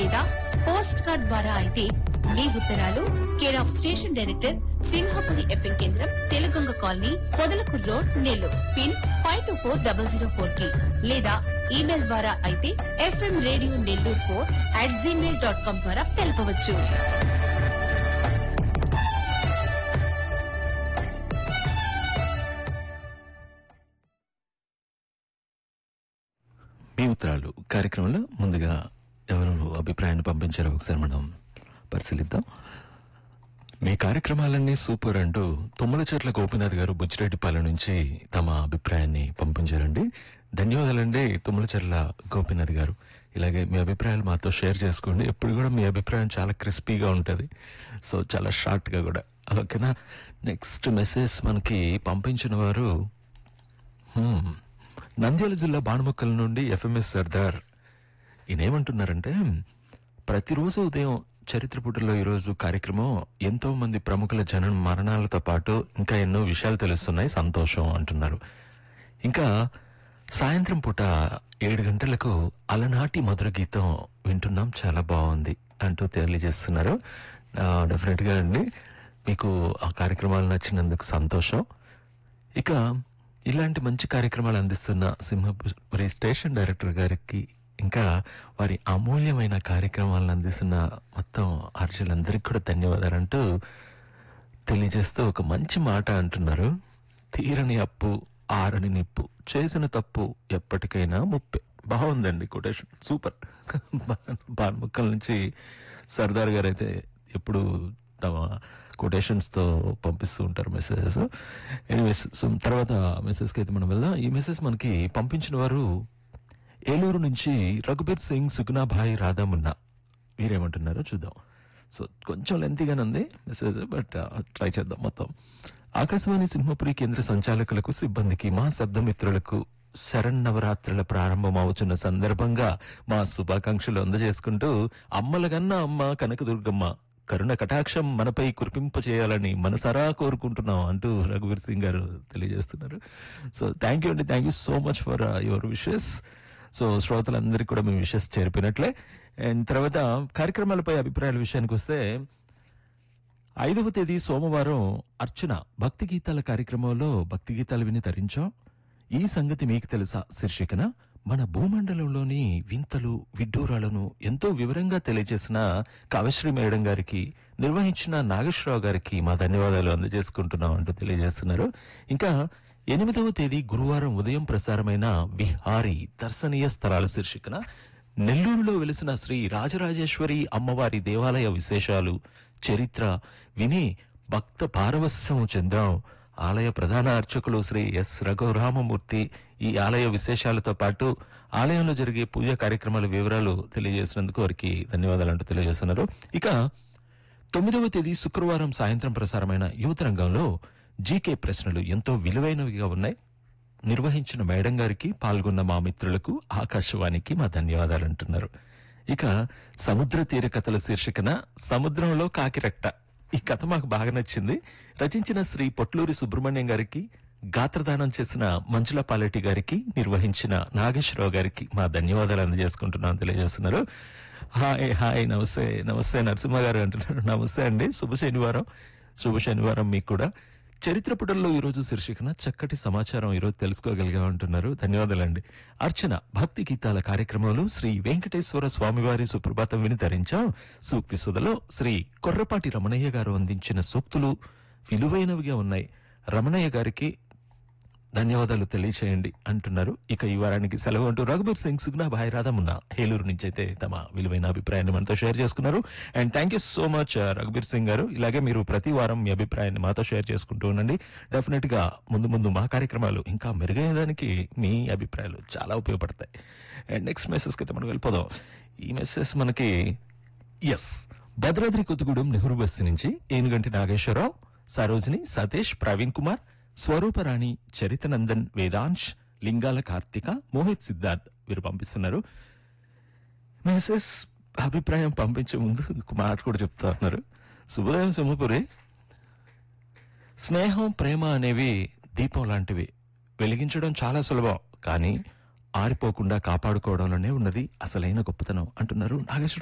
లేదా post card ద్వారా అయితే మీ ఉత్తరాలు care of station director Simhapuri FM కేంద్రం తెలుగొంగ colony Podalakur road Nellore pin five two four double zero four కి లేదా ఈమెయిల్ ద్వారా అయితే FM radio Nellore four at Gmail dot com ద్వారా తెలపవచ్చు మీ ఉత్తరాలు కార్యక్రమంలో ముందుగా ఎవరు అభిప్రాయాన్ని పంపించారో ఒకసారి మనం పరిశీలిద్దాం మీ కార్యక్రమాలన్నీ సూపర్ అంటూ తుమ్మలచెట్ల గోపినాథ్ గారు బుచ్చిరెడ్డిపాలెం నుంచి తమ అభిప్రాయాన్ని పంపించారండి ధన్యవాదాలండి తుమ్మలచెట్ల గోపినాథ్ గారు ఇలాగే మీ అభిప్రాయాలు మాతో షేర్ చేసుకోండి ఎప్పుడు కూడా మీ అభిప్రాయం చాలా క్రిస్పీగా ఉంటుంది సో చాలా షార్ట్ గా కూడా ఓకేనా నెక్స్ట్ మెసేజ్ మనకి పంపించిన వారు హ్మ్. నంద్యాల జిల్లా బాణముక్కల నుండి ఎఫ్ఎంఎస్ సర్దార్ ఈయన ఏమంటున్నారంటే ప్రతిరోజు ఉదయం చరిత్ర పుటల్లో ఈరోజు కార్యక్రమం ఎంతో మంది ప్రముఖుల జన మరణాలతో పాటు ఇంకా ఎన్నో విషయాలు తెలుస్తున్నాయి సంతోషం అంటున్నారు ఇంకా సాయంత్రం పూట ఏడు గంటలకు అలనాటి మధుర గీతం వింటున్నాం చాలా బాగుంది అంటూ తెలియజేస్తున్నారు డెఫినెట్ గా అండి మీకు ఆ కార్యక్రమాలు నచ్చినందుకు సంతోషం ఇక ఇలాంటి మంచి కార్యక్రమాలు అందిస్తున్న సింహపురి స్టేషన్ డైరెక్టర్ గారికి ఇంకా వారి అమూల్యమైన కార్యక్రమాలను అందిస్తున్న మొత్తం ఆర్జులందరికీ కూడా ధన్యవాదాలు అంటూ తెలియజేస్తూ ఒక మంచి మాట అంటున్నారు తీరని అప్పు ఆరని నిప్పు చేసిన తప్పు ఎప్పటికైనా ముప్పే బాగుందండి కొటేషన్ సూపర్ బాన్ముక్కల నుంచి సర్దార్ గారు అయితే ఎప్పుడు తమ కొటేషన్స్ తో పంపిస్తూ ఉంటారు మెసేజెస్ ఎనీవేస్ సో తర్వాత మెసేజ్కి అయితే మనం వెళ్దాం ఈ మెసేజ్ మనకి పంపించిన వారు ఏలూరు నుంచి రఘుబీర్ సింగ్ సుగుణాభాయ్ రాధామున్నా వీరేమంటున్నారో చూద్దాం సో కొంచెం లెంతీగానే ఉంది మెసేజ్ బట్ ట్రై చేద్దాం మొత్తం ఆకాశవాణి సింహపురి కేంద్ర సంచాలకులకు సిబ్బందికి మా శబ్దమిత్రులకు శరన్నవరాత్రుల ప్రారంభం అవుతున్న సందర్భంగా మా శుభాకాంక్షలు అందజేసుకుంటూ అమ్మలగన్న అమ్మ కనకదుర్గమ్మ కరుణ కటాక్షం మనపై కురిపింపచేయాలని మనసారా కోరుకుంటున్నాం అంటూ రఘువీర్ సింగ్ గారు తెలియజేస్తున్నారు సో థ్యాంక్ యూ అండి thank you so much for your wishes so శ్రోతలందరికీ కూడా మీ విషెస్ చేరిపోయినట్లే అండ్ తర్వాత కార్యక్రమాలపై అభిప్రాయాల విషయానికి వస్తే ఐదవ తేదీ సోమవారం అర్చన భక్తి గీతాల కార్యక్రమంలో భక్తి గీతాలు విని తరించాం ఈ సంగతి మీకు తెలుసా శీర్షికన మన భూమండలంలోని వింతలు విడ్డూరాలను ఎంతో వివరంగా తెలియజేసిన కావ్యశ్రీ మేడం గారికి నిర్వహించిన నాగేశ్వరరావు గారికి మా ధన్యవాదాలు అందజేసుకుంటున్నాం అంటూ తెలియజేస్తున్నారు ఇంకా ఎనిమిదవ తేదీ గురువారం ఉదయం ప్రసారమైన విహారీ దర్శనీయ స్థలాల శీర్షికన నెల్లూరులో వెలిసిన శ్రీ రాజరాజేశ్వరి అమ్మవారి దేవాలయ విశేషాలు చరిత్ర విని భక్త పారవస్యం చెందాం ఆలయ ప్రధాన అర్చకులు శ్రీ ఎస్ రఘురామమూర్తి ఈ ఆలయ విశేషాలతో పాటు ఆలయంలో జరిగే పూజా కార్యక్రమాల వివరాలు తెలియజేసినందుకు వారికి ధన్యవాదాలు అంటూ తెలియజేస్తున్నారు ఇక తొమ్మిదవ తేదీ శుక్రవారం సాయంత్రం ప్రసారమైన యువత రంగంలో జీకే ప్రశ్నలు ఎంతో విలువైనవిగా ఉన్నాయి నిర్వహించిన మేడం గారికి పాల్గొన్న మా మిత్రులకు ఆకాశవాణికి మా ధన్యవాదాలు అంటున్నారు ఇక సముద్ర తీర కథల శీర్షికన సముద్రంలో కాకిరెట్ట ఈ కథ మాకు బాగా నచ్చింది రచించిన శ్రీ పొట్లూరి సుబ్రహ్మణ్యం గారికి గాత్రదానం చేసిన మంజుల పాలెటి గారికి నిర్వహించిన నాగేశ్వరరావు గారికి మా ధన్యవాదాలు అందజేసుకుంటున్నాను తెలియజేస్తున్నారు హాయ్ హాయ్ నమస్తే నమస్తే నరసింహ గారు అంటున్నారు నమస్తే అండి శుభ శనివారం శుభ శనివారం మీకు కూడా చరిత్ర పుటల్లో ఈ రోజు శీర్షికన చక్కటి సమాచారం ఈ రోజు తెలుసుకోగలిగా ఉంటున్నారు ధన్యవాదాలండి అర్చన భక్తి గీతాల కార్యక్రమంలో శ్రీ వెంకటేశ్వర స్వామివారి సుప్రభాతం విని ధరించాం సూక్తి సుధలో శ్రీ కొర్రపాటి రమణయ్య గారు అందించిన సూక్తులు విలువైనవిగా ఉన్నాయి రమణయ్య గారికి ధన్యవాదాలు తెలియచేయండి అంటున్నారు ఇక ఈ వారానికి సెలవు అంటూ రఘుబీర్ సింగ్ సుగ్నా భాయ్ రాధమున్న హేలూరు నుంచి అయితే తమ విలువైన అభిప్రాయాన్ని మనతో షేర్ చేసుకున్నారు and thank you so much Raghubir Singh garu ఇలాగే మీరు ప్రతి వారం మీ అభిప్రాయాన్ని మాతో షేర్ చేసుకుంటూ ఉండండి డెఫినెట్ గా ముందు ముందు మా కార్యక్రమాలు ఇంకా మెరుగయ్యేదానికి మీ అభిప్రాయాలు చాలా ఉపయోగపడతాయి అండ్ నెక్స్ట్ మెసేజ్ కి అయితే మనం వెళ్ళిపోదాం ఈ మెసేజ్ మనకి ఎస్ భద్రాద్రి కొత్తగూడెం నెహ్రూ బస్సు నుంచి ఏనుగంటి నాగేశ్వరరావు సరోజిని సతీష్ ప్రవీణ్ కుమార్ స్వరూపరాణి చరితనందన్ వేదాంశ్ లింగాల కార్తిక మోహిత్ సిద్ధార్థ్ వీరు పంపిస్తున్నారు మెసేజ్ అభిప్రాయం పంపించే ముందు ఒక మాట కూడా చెప్తా ఉన్నారు శుభోదయం సింహపురి స్నేహం ప్రేమ అనేవి దీపం లాంటివి వెలిగించడం చాలా సులభం కానీ ఆరిపోకుండా కాపాడుకోవడంలోనే ఉన్నది అసలైన గొప్పతనం అంటున్నారు నాగేశ్వర